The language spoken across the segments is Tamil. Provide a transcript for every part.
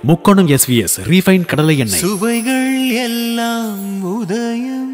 முக்கோணம் எஸ்விஎஸ் ரீஃபைன் கடலை எண்ணெய் சுவைகள் எல்லாம் உதயம்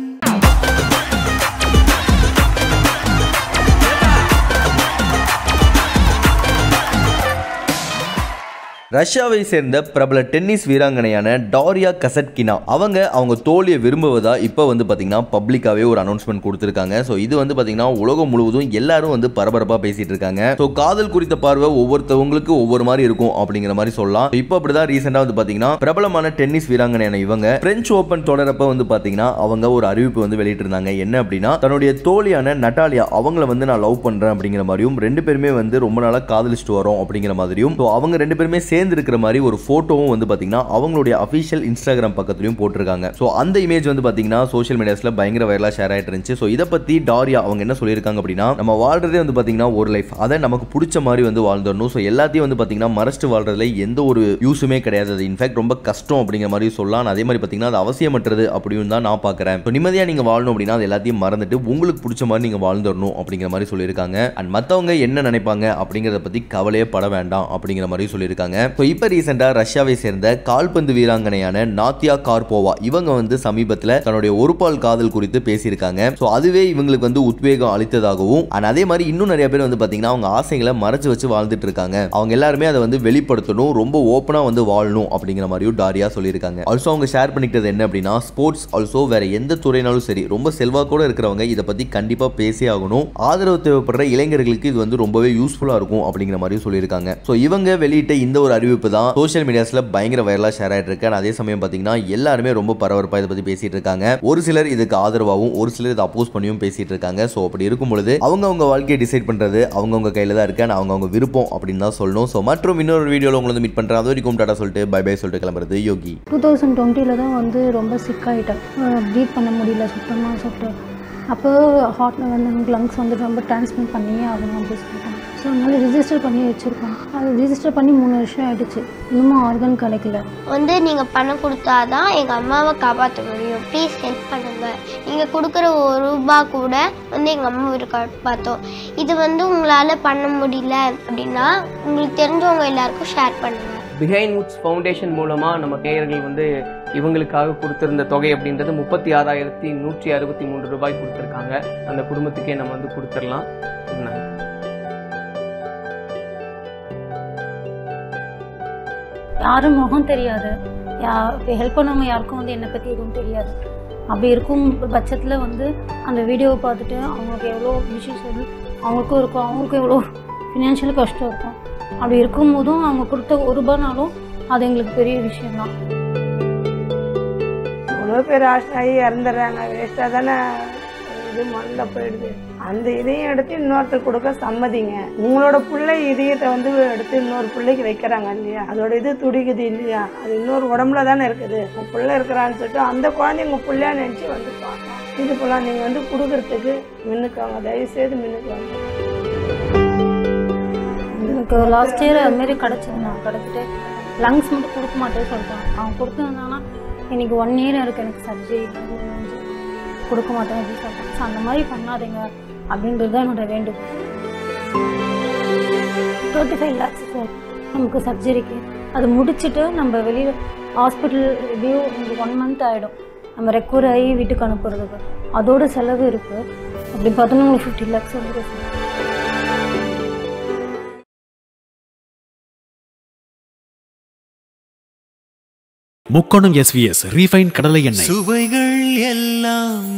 ரஷ்யாவை சேர்ந்த பிரபல டென்னிஸ் வீராங்கனையான டாரியா கசட்கினா அவங்க அவங்க தோழியை விரும்புவதா இப்போ வந்து பார்த்தீங்கன்னா பப்ளிக்காவே ஒரு அனௌன்ஸ்மெண்ட் கொடுத்துருக்காங்க ஸோ இது வந்து பார்த்தீங்கன்னா உலகம் முழுவதும் எல்லாரும் வந்து பரபரப்பாக பேசிட்டு இருக்காங்க ஸோ காதல் குறித்த பார்வை ஒவ்வொருத்தவங்களுக்கு ஒவ்வொரு மாதிரி இருக்கும் அப்படிங்கிற மாதிரி சொல்லலாம் இப்போ அப்படிதான் ரீசெண்டாக வந்து பார்த்தீங்கன்னா பிரபலமான டென்னிஸ் வீராங்கனையான இவங்க பிரெஞ்சு ஓப்பன் தொடரப்ப வந்து பார்த்தீங்கன்னா அவங்க ஒரு அறிவிப்பு வந்து வெளியிட்டிருந்தாங்க என்ன அப்படின்னா தன்னுடைய தோழியான நட்டாலியா அவங்கள வந்து நான் லவ் பண்றேன் அப்படிங்கிற மாதிரியும் ரெண்டு பேருமே வந்து ரொம்ப நாளாக காதலிச்சுட்டு வரோம் அப்படிங்கிற மாதிரியும் ஸோ அவங்க ரெண்டு பேருமே சேர்ந்து இருக்கிற மாதிரி ஒரு போட்டோவும் வந்து பார்த்தீங்கன்னா அவங்களுடைய அஃபிஷியல் இன்ஸ்டாகிராம் பக்கத்துலையும் போட்டிருக்காங்க ஸோ அந்த இமேஜ் வந்து பார்த்தீங்கன்னா சோஷியல் மீடியாஸில் பயங்கர வைரலாக ஷேர் ஆகிட்டு இருந்துச்சு ஸோ இதை பற்றி டாரியா அவங்க என்ன சொல்லியிருக்காங்க அப்படின்னா நம்ம வாழ்றதே வந்து பார்த்தீங்கன்னா ஒரு லைஃப் அதை நமக்கு பிடிச்ச மாதிரி வந்து வாழ்ந்துடணும் ஸோ எல்லாத்தையும் வந்து பார்த்தீங்கன்னா மறைச்சிட்டு வாழ்றதுல எந்த ஒரு யூஸுமே கிடையாது அது இன்ஃபேக்ட் ரொம்ப கஷ்டம் அப்படிங்கிற மாதிரி சொல்லலாம் அதே மாதிரி பார்த்தீங்கன்னா அது அவசியமற்றது அப்படின்னு தான் நான் பார்க்குறேன் ஸோ நிம்மதியாக நீங்கள் வாழணும் அப்படின்னா அது எல்லாத்தையும் மறந்துட்டு உங்களுக்கு பிடிச்ச மாதிரி நீங்கள் வாழ்ந்துடணும் அப்படிங்கிற மாதிரி சொல்லியிருக்காங்க அண்ட் மற்றவங்க என்ன நினைப்பாங்க அப்படிங்கிறத பற்றி கவலையே பட வேண்டாம் அப்படிங்கிற மாதிரி சொல்லியிருக்காங்க ஸோ இப்போ ரீசெண்டாக ரஷ்யாவை சேர்ந்த கால்பந்து வீராங்கனையான நாத்தியா கார்போவா இவங்க வந்து சமீபத்தில் தன்னுடைய ஒரு பால் காதல் குறித்து பேசியிருக்காங்க ஸோ அதுவே இவங்களுக்கு வந்து உத்வேகம் அளித்ததாகவும் அண்ட் அதே மாதிரி இன்னும் நிறைய பேர் வந்து பார்த்தீங்கன்னா அவங்க ஆசைகளை மறைச்சு வச்சு வாழ்ந்துட்டு இருக்காங்க அவங்க எல்லாருமே அதை வந்து வெளிப்படுத்தணும் ரொம்ப ஓப்பனாக வந்து வாழணும் அப்படிங்கிற மாதிரியும் டாரியா சொல்லியிருக்காங்க ஆல்சோ அவங்க ஷேர் பண்ணிக்கிட்டது என்ன அப்படின்னா ஸ்போர்ட்ஸ் ஆல்சோ வேற எந்த துறைனாலும் சரி ரொம்ப செல்வாக்கோட இருக்கிறவங்க இதை பற்றி கண்டிப்பாக பேசி ஆகணும் ஆதரவு தேவைப்படுற இளைஞர்களுக்கு இது வந்து ரொம்பவே யூஸ்ஃபுல்லாக இருக்கும் அப்படிங்கிற மாதிரியும் சொல்லியிருக்காங்க ஸோ இவங்க வெளியிட்ட இந்த ஒரு அறிவிப்பு தான் சோஷியல் மீடியாஸில் பயங்கர வைரலாக ஷேர் ஆகிட்டு இருக்கு And அதே சமயம் பார்த்தீங்கன்னா எல்லாருமே ரொம்ப பரபரப்பாக இதை பற்றி பேசிட்டு இருக்காங்க ஒரு சிலர் இதுக்கு ஆதரவாகவும் ஒரு சிலர் இதை அப்போஸ் பண்ணியும் பேசிட்டு இருக்காங்க ஸோ அப்படி இருக்கும் பொழுது அவங்கவுங்க வாழ்க்கையை டிசைட் பண்ணுறது அவங்கவுங்க கையில் தான் இருக்கு and அவங்கவுங்க விருப்பம் அப்படின்னு தான் சொல்லணும் ஸோ மற்றும் இன்னொரு வீடியோவில் உங்களை வந்து மீட் பண்ணுறேன் அது வரைக்கும் டாடா சொல்லிட்டு பை பை சொல்லிட்டு கிளம்புறது யோகி டூ தௌசண்ட் டுவெண்ட்டியில் தான் வந்து ரொம்ப சிக் ஆகிட்டேன் ப்ரீத் பண்ண முடியல சுத்தமாக சொல்லிட்டு அப்போ ஹார்ட் வந்து எனக்கு லங்ஸ் வந்து ரொம்ப டிரான்ஸ்மிட் பண்ணியே ஆகணும் அப்படின்னு சொல்லிட்டாங்க ஸோ அதனால ரிஜிஸ்டர் பண்ணி வச்சுருக்கோம் அது ரிஜிஸ்டர் பண்ணி மூணு வருஷம் ஆயிடுச்சு இன்னும் ஆர்கன் கிடைக்கல வந்து நீங்கள் பணம் கொடுத்தாதான் எங்கள் அம்மாவை காப்பாற்ற முடியும் ப்ளீஸ் ஹெல்ப் பண்ணுங்கள் நீங்கள் கொடுக்குற ஒரு ரூபா கூட வந்து எங்கள் அம்மாவை காப்பாற்றும் இது வந்து உங்களால் பண்ண முடியல அப்படின்னா உங்களுக்கு தெரிஞ்சவங்க எல்லாருக்கும் ஷேர் பண்ணுங்கள் பிஹைண்ட் வுட்ஸ் ஃபவுண்டேஷன் மூலமாக நம்ம நேயர்கள் வந்து இவங்களுக்காக கொடுத்திருந்த தொகை அப்படின்றது முப்பத்தி ஆறாயிரத்தி நூற்றி அறுபத்தி மூன்று ரூபாய் கொடுத்துருக்காங்க அந்த குடும்பத்துக்கே நம்ம வந்து கொடுத்துடலாம் நன்றி யாரும் முகம் தெரியாது யா ஹெல்ப் பண்ணவங்க யாருக்கும் வந்து என்னை பற்றி எதுவும் தெரியாது அப்படி இருக்கும் பட்சத்தில் வந்து அந்த வீடியோவை பார்த்துட்டு அவங்களுக்கு எவ்வளோ விஷயம் சொல்லி அவங்களுக்கும் இருக்கும் அவங்களுக்கும் எவ்வளோ ஃபினான்ஷியல் கஷ்டம் இருக்கும் அப்படி இருக்கும்போதும் அவங்க கொடுத்த ஒரு ரூபானாலும் அது எங்களுக்கு பெரிய விஷயம்தான் இவ்வளோ பேர் ஆசையாகி இறந்துடுறாங்க வேஸ்ட்டாக தானே இது மண்ணில் போயிடுது அந்த இதையும் எடுத்து இன்னொருத்தர் கொடுக்க சம்மதிங்க உங்களோட பிள்ளை இதயத்தை வந்து எடுத்து இன்னொரு பிள்ளைக்கு வைக்கிறாங்க இல்லையா அதோட இது துடிக்குது இல்லையா அது இன்னொரு உடம்புல தானே இருக்குது உங்கள் பிள்ளை இருக்கிறான்னு சொல்லிட்டு அந்த குழந்தை உங்கள் பிள்ளையா நினச்சி வந்து பார்க்கலாம் இது போலாம் நீங்கள் வந்து கொடுக்கறதுக்கு மின்னுக்காங்க தயவுசெய்து மின்னுக்காங்க எனக்கு லாஸ்ட் இயர் அதுமாரி கிடச்சிது நான் கிடச்சிட்டு லங்ஸ் மட்டும் கொடுக்க மாட்டேன்னு சொல்லிட்டான் அவன் கொடுத்துருந்தானா இன்னைக்கு ஒன் இயர் இருக்கு எனக்கு சர்ஜரி கொடுக்க மாட்டேன் அப்படின்னு சொல்லிட்டான் ஸோ அந்த மாதிரி பண்ணாதீங்க அப்படின்றது தான் என்னோட வேண்டுகோள் டுவெண்ட்டி ஃபைவ் லேக்ஸ் சார் நமக்கு சர்ஜரிக்கு அது முடிச்சுட்டு நம்ம வெளியில் ஹாஸ்பிட்டல் எப்படியோ உங்களுக்கு ஒன் மந்த் ஆகிடும் நம்ம ரெக்கவர் ஆகி வீட்டுக்கு அனுப்புறதுக்கு அதோட செலவு இருக்குது அப்படி பார்த்தோன்னா உங்களுக்கு ஃபிஃப்டி லேக்ஸ் வந்துடும் சார் முக்கோணம் எஸ்விஎஸ் ரீஃபைன் கடலை எண்ணெய் சுவைகள் எல்லாம்